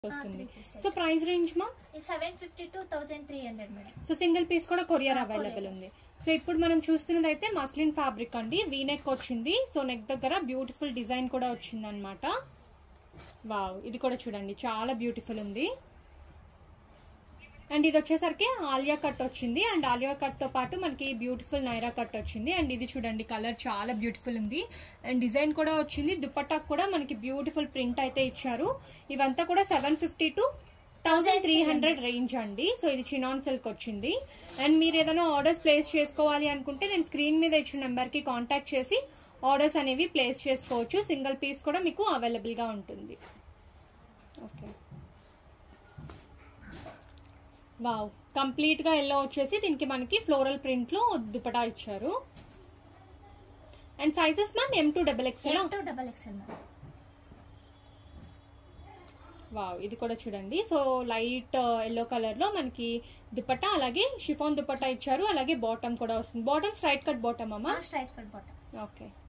వస్తుంది three piece so price range మా seven fifty to thousand three hundred madam so single piece కూడా courier ఆ, available courier. ఉంది so ఇప్పుడు మనం చూస్తున్నది అయితే మస్లిన్ ఫ్యాబ్రిక్ అండి వీనెక్ వచ్చింది సో నెక్ దగ్గర బ్యూటిఫుల్ డిజైన్ కూడా వచ్చింది అనమాట వావ్ ఇది కూడా చూడండి చాలా బ్యూటిఫుల్ ఉంది అండ్ ఇది వచ్చేసరికి ఆలియా కట్ వచ్చింది అండ్ ఆలియా కట్ తో పాటు మనకి బ్యూటిఫుల్ నైరా కట్ వచ్చింది అండ్ ఇది చూడండి కలర్ చాలా బ్యూటిఫుల్ ఉంది అండ్ డిజైన్ కూడా వచ్చింది దుపట్టాకు కూడా మనకి బ్యూటిఫుల్ ప్రింట్ అయితే ఇచ్చారు ఇవంతా కూడా seven fifty to thousand three hundred range అండి సో ఇది చినాన్ సిల్క్ వచ్చింది అండ్ మీరు ఏదైనా ఆర్డర్స్ ప్లేస్ చేసుకోవాలి అనుకుంటే నేను స్క్రీన్ మీద ఇచ్చిన నెంబర్ కి కాంటాక్ట్ చేసి ఆర్డర్స్ అనేవి ప్లేస్ చేసుకోవచ్చు సింగిల్ పీస్ కూడా మీకు అవైలబుల్ గా ఉంటుంది ఓకే వావ్ కంప్లీట్ గా ఎల్లో వచ్చేసి దీనికి మనకి ఫ్లోరల్ ప్రింట్ లో దుపటా ఇచ్చారు and sizes ma'am M to double X to double XL madam wow ఇది కూడా చూడండి సో లైట్ ఎల్లో కలర్ లో మనకి దుపట్టా అలాగే షిఫాన్ దుపట్టా ఇచ్చారు అలాగే బాటమ్ కూడా వస్తుంది బాటమ్ స్ట్రైట్ కట్ బాటమ్ అమ్మా స్ట్రైట్ కట్ బాటమ్ ఓకే